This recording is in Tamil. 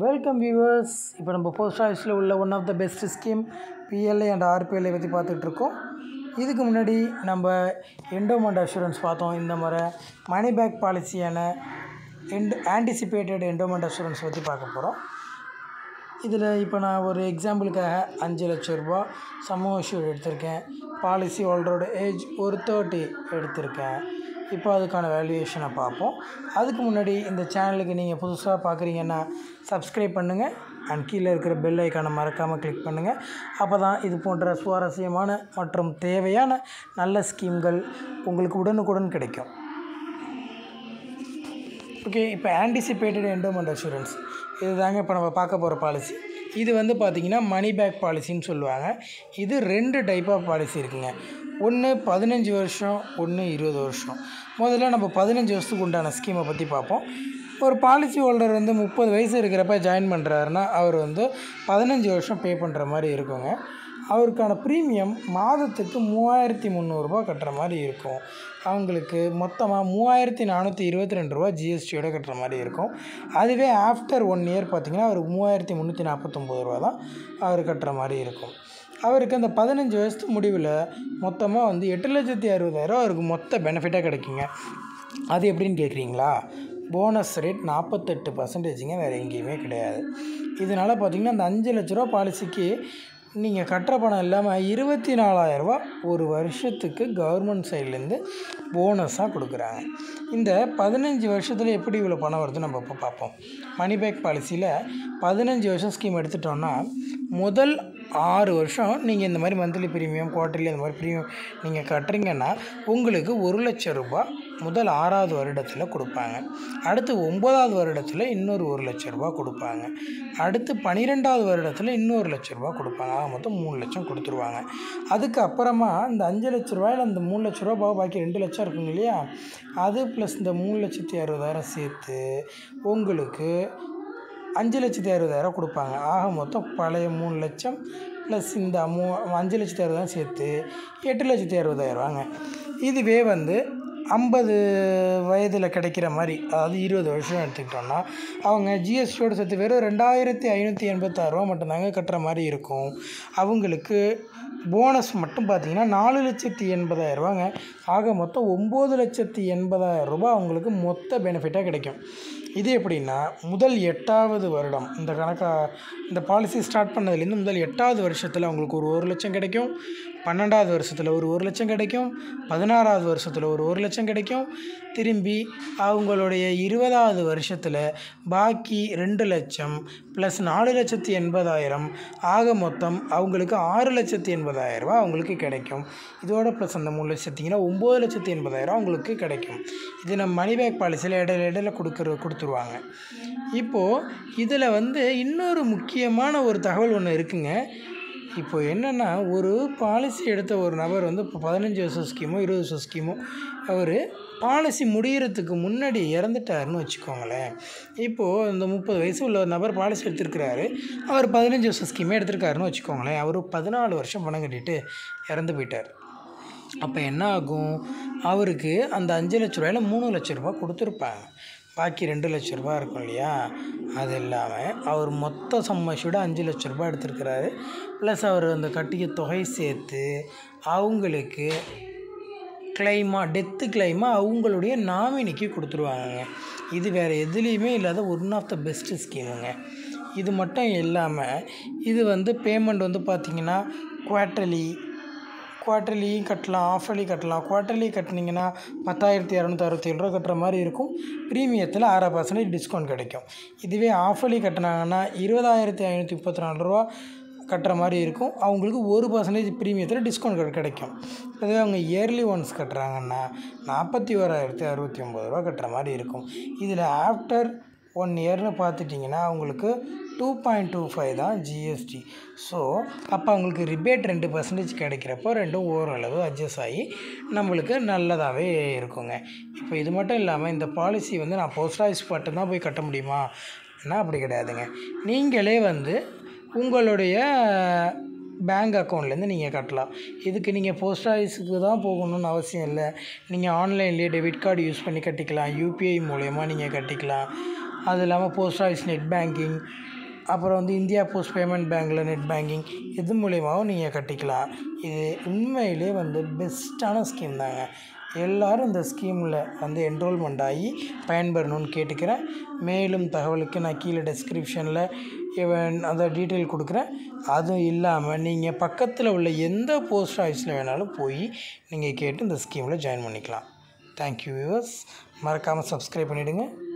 வெல்கம் வியூவர்ஸ் இப்போ நம்ம போஸ்ட் ஆஃபீஸில் உள்ள one of the best scheme PLI and RPLI பற்றி பார்த்துட்ருக்கோம் இதுக்கு முன்னாடி நம்ம எண்டோமெண்ட் அஷூரன்ஸ் பார்த்தோம் இந்த முறை மணி பேக் பாலிசியான எண்ட் ஆன்டிசிபேட்டட் எண்டோமெண்ட் அஷூரன்ஸ் பற்றி பார்க்க போகிறோம் இதில் இப்போ நான் ஒரு எக்ஸாம்பிளுக்காக அஞ்சு லட்ச ரூபா சமூக இஷ்யூ எடுத்திருக்கேன் பாலிசி ஹோல்டரோட ஏஜ் ஒரு தேர்ட்டி எடுத்திருக்கேன் இப்போ அதுக்கான வேல்யூவேஷனை பார்ப்போம் அதுக்கு முன்னாடி இந்த சேனலுக்கு நீங்கள் புதுசாக பார்க்குறீங்கன்னா சப்ஸ்கிரைப் பண்ணுங்கள் அண்ட் கீழே இருக்கிற பெல் ஐக்கானை மறக்காமல் கிளிக் பண்ணுங்கள் அப்போ தான் இது போன்ற சுவாரஸ்யமான மற்றும் தேவையான நல்ல ஸ்கீம்கள் உங்களுக்கு உடனுக்குடன் கிடைக்கும் ஓகே இப்போ ஆன்டிசிபேட்டட் எண்டோமெண்ட் அஷூரன்ஸ் இது தாங்க இப்போ நம்ம பார்க்க போகிற பாலிசி இது வந்து பார்த்திங்கன்னா மணி பேக் பாலிசின்னு சொல்லுவாங்க இது ரெண்டு டைப் ஆஃப் பாலிசி இருக்குங்க ஒன்று பதினஞ்சு வருஷம் ஒன்று இருபது வருஷம் முதல்ல நம்ம பதினஞ்சு வருஷத்துக்கு உண்டான ஸ்கீமை பற்றி பார்ப்போம் ஒரு பாலிசி ஹோல்டர் வந்து முப்பது வயசு இருக்கிறப்ப ஜாயின் பண்ணுறாருன்னா அவர் வந்து பதினஞ்சு வருஷம் பே பண்ணுற மாதிரி இருக்குங்க அவருக்கான ப்ரீமியம் மாதத்துக்கு மூவாயிரத்தி முந்நூறுரூபா கட்டுற மாதிரி இருக்கும் அவங்களுக்கு மொத்தமாக மூவாயிரத்தி நானூற்றி இருபத்தி ரெண்டு ரூபா ஜிஎஸ்டியோட கட்டுற மாதிரி இருக்கும் அதுவே ஆஃப்டர் ஒன் இயர் பார்த்திங்கன்னா அவருக்கு மூவாயிரத்தி முந்நூற்றி நாற்பத்தொம்போது ரூபா தான் அவர் கட்டுற மாதிரி இருக்கும் அவருக்கு அந்த பதினஞ்சு வயசு முடிவில் மொத்தமாக வந்து எட்டு லட்சத்தி அறுபதாயிரம் அவருக்கு மொத்த பெனிஃபிட்டாக கிடைக்குங்க அது எப்படின்னு கேட்குறீங்களா போனஸ் ரேட் நாற்பத்தெட்டு பர்சன்டேஜுங்க வேறு எங்கேயுமே கிடையாது இதனால் பார்த்திங்கன்னா அந்த அஞ்சு லட்ச ரூபா பாலிசிக்கு நீங்கள் கட்டுற பணம் இல்லாமல் இருபத்தி நாலாயிரரூபா ஒரு வருஷத்துக்கு கவர்மெண்ட் சைட்லேருந்து போனஸாக கொடுக்குறாங்க இந்த பதினஞ்சு வருஷத்தில் எப்படி இவ்வளோ பணம் வருது நம்ம இப்போ பார்ப்போம் மணி பேக் பாலிசியில் பதினஞ்சு வருஷம் ஸ்கீம் எடுத்துட்டோன்னா முதல் ஆறு வருஷம் நீங்கள் இந்த மாதிரி மந்த்லி ப்ரீமியம் குவார்ட்டர்லி அந்த மாதிரி ப்ரீமியம் நீங்கள் கட்டுறீங்கன்னா உங்களுக்கு ஒரு லட்சம் ரூபாய் முதல் ஆறாவது வருடத்தில் கொடுப்பாங்க அடுத்து ஒம்பதாவது வருடத்தில் இன்னொரு ஒரு லட்ச ரூபா கொடுப்பாங்க அடுத்து பன்னிரெண்டாவது வருடத்தில் இன்னொரு லட்ச ரூபா கொடுப்பாங்க ஆக மொத்தம் மூணு லட்சம் கொடுத்துருவாங்க அதுக்கு அப்புறமா இந்த அஞ்சு லட்ச ரூபாயில் அந்த மூணு லட்ச ரூபா போக பாக்கி ரெண்டு லட்சம் இருக்குங்க இல்லையா அது ப்ளஸ் இந்த மூணு லட்சத்தி அறுபதாயிரம் சேர்த்து உங்களுக்கு அஞ்சு லட்சத்தி அறுபதாயிரம் கொடுப்பாங்க ஆக மொத்தம் பழைய மூணு லட்சம் ப்ளஸ் இந்த மூ அஞ்சு லட்சத்தி அறுபதாயிரம் சேர்த்து எட்டு லட்சத்தி அறுபதாயிரரூவாங்க இதுவே வந்து ஐம்பது வயதில் கிடைக்கிற மாதிரி அதாவது இருபது வருஷம் எடுத்துக்கிட்டோன்னா அவங்க ஜிஎஸ்டியோடு சேர்த்து வெறும் ரெண்டாயிரத்தி ஐநூற்றி எண்பத்தாறுரூவா மட்டும்தாங்க கட்டுற மாதிரி இருக்கும் அவங்களுக்கு போனஸ் மட்டும் பார்த்தீங்கன்னா நாலு லட்சத்தி எண்பதாயிரரூபாங்க ஆக மொத்தம் ஒம்பது லட்சத்தி எண்பதாயிரம் ரூபாய் அவங்களுக்கு மொத்த பெனிஃபிட்டாக கிடைக்கும் இது எப்படின்னா முதல் எட்டாவது வருடம் இந்த கணக்கா இந்த பாலிசி ஸ்டார்ட் பண்ணதுலேருந்து முதல் எட்டாவது வருஷத்தில் அவங்களுக்கு ஒரு ஒரு லட்சம் கிடைக்கும் பன்னெண்டாவது வருஷத்தில் ஒரு ஒரு லட்சம் கிடைக்கும் பதினாறாவது வருஷத்தில் ஒரு ஒரு லட்சம் கிடைக்கும் திரும்பி அவங்களுடைய இருபதாவது வருஷத்தில் பாக்கி ரெண்டு லட்சம் ப்ளஸ் நாலு லட்சத்தி எண்பதாயிரம் ஆக மொத்தம் அவங்களுக்கு ஆறு லட்சத்தி எண்பதாயிரரூபா அவங்களுக்கு கிடைக்கும் இதோட ப்ளஸ் அந்த மூணு லட்சத்திங்கன்னா ஒம்பது லட்சத்தி எண்பதாயிரம் அவங்களுக்கு கிடைக்கும் இது நம்ம மணி பேக் பாலிசியில் இடையில இடையில கொடுக்குற கொடுத்துருவாங்க இப்போது இதில் வந்து இன்னொரு முக்கியமான ஒரு தகவல் ஒன்று இருக்குங்க இப்போ என்னென்னா ஒரு பாலிசி எடுத்த ஒரு நபர் வந்து இப்போ பதினஞ்சு வருஷம் ஸ்கீமோ இருபது வருஷம் ஸ்கீமோ அவர் பாலிசி முடிகிறதுக்கு முன்னாடி இறந்துட்டாருன்னு வச்சுக்கோங்களேன் இப்போது இந்த முப்பது வயசு உள்ள ஒரு நபர் பாலிசி எடுத்திருக்கிறாரு அவர் பதினஞ்சு வருஷம் ஸ்கீமே எடுத்திருக்காருன்னு வச்சுக்கோங்களேன் அவர் பதினாலு வருஷம் பணம் கட்டிட்டு இறந்து போயிட்டார் அப்போ என்ன ஆகும் அவருக்கு அந்த அஞ்சு லட்ச ரூபாயில் மூணு லட்ச ரூபா கொடுத்துருப்பாங்க பாக்கி ரெண்டு லட்ச ரூபா இருக்கும் இல்லையா அது இல்லாமல் அவர் மொத்த சம்மஷோட அஞ்சு லட்ச ரூபா எடுத்திருக்கிறாரு ப்ளஸ் அவர் அந்த கட்டிய தொகை சேர்த்து அவங்களுக்கு கிளைமாக டெத்து கிளைமாக அவங்களுடைய நாமினிக்கு கொடுத்துருவாங்கங்க இது வேறு எதுலேயுமே இல்லாத ஒன் ஆஃப் த பெஸ்ட்டு ஸ்கீமுங்க இது மட்டும் இல்லாமல் இது வந்து பேமெண்ட் வந்து பார்த்திங்கன்னா குவார்ட்டர்லி குவார்ட்டர்லியும் கட்டலாம் ஆஃபர்லி கட்டலாம் குவார்ட்டர்லி கட்டினீங்கன்னா பத்தாயிரத்தி இரநூத்தி அறுபத்தேழு ரூபா கட்டுற மாதிரி இருக்கும் ப்ரீமியத்தில் ஆறு பர்சன்டேஜ் டிஸ்கவுண்ட் கிடைக்கும் இதுவே ஆஃபர்லி கட்டினாங்கன்னா இருபதாயிரத்தி ஐநூற்றி முப்பத்தி நாலு ரூபா கட்டுற மாதிரி இருக்கும் அவங்களுக்கு ஒரு பர்சன்டேஜ் ப்ரீமியத்தில் டிஸ்கவுண்ட் கிடைக்கும் அதுவே அவங்க இயர்லி ஒன்ஸ் கட்டுறாங்கன்னா நாற்பத்தி ஓராயிரத்தி அறுபத்தி ஒம்பது ரூபா கட்டுற மாதிரி இருக்கும் இதில் ஆஃப்டர் ஒன் இயர்னு பார்த்துட்டிங்கன்னா அவங்களுக்கு டூ பாயிண்ட் டூ ஃபைவ் தான் ஜிஎஸ்டி ஸோ அப்போ அவங்களுக்கு ரிபேட் ரெண்டு பர்சன்டேஜ் கிடைக்கிறப்போ ரெண்டும் ஓரளவு அட்ஜஸ்ட் ஆகி நம்மளுக்கு நல்லதாகவே இருக்குங்க இப்போ இது மட்டும் இல்லாமல் இந்த பாலிசி வந்து நான் போஸ்ட் ஆஃபீஸ் மட்டும்தான் போய் கட்ட முடியுமா என்ன அப்படி கிடையாதுங்க நீங்களே வந்து உங்களுடைய பேங்க் அக்கௌண்ட்லேருந்து நீங்கள் கட்டலாம் இதுக்கு நீங்கள் போஸ்ட் ஆஃபீஸுக்கு தான் போகணும்னு அவசியம் இல்லை நீங்கள் ஆன்லைன்லேயே டெபிட் கார்டு யூஸ் பண்ணி கட்டிக்கலாம் யூபிஐ மூலயமா நீங்கள் கட்டிக்கலாம் அது இல்லாமல் போஸ்ட் ஆஃபீஸ் நெட் பேங்கிங் அப்புறம் வந்து இந்தியா போஸ்ட் பேமெண்ட் பேங்க்கில் நெட் பேங்கிங் இது மூலியமாகவும் நீங்கள் கட்டிக்கலாம் இது உண்மையிலே வந்து பெஸ்ட்டான ஸ்கீம் தாங்க எல்லோரும் இந்த ஸ்கீமில் வந்து என்ரோல்மெண்ட் ஆகி பயன்பெறணும்னு கேட்டுக்கிறேன் மேலும் தகவலுக்கு நான் கீழே டெஸ்கிரிப்ஷனில் இவன் அந்த டீட்டெயில் கொடுக்குறேன் அதுவும் இல்லாமல் நீங்கள் பக்கத்தில் உள்ள எந்த போஸ்ட் ஆஃபீஸில் வேணாலும் போய் நீங்கள் கேட்டு இந்த ஸ்கீமில் ஜாயின் பண்ணிக்கலாம் தேங்க்யூ வியூவர்ஸ் மறக்காமல் சப்ஸ்கிரைப் பண்ணிவிடுங்க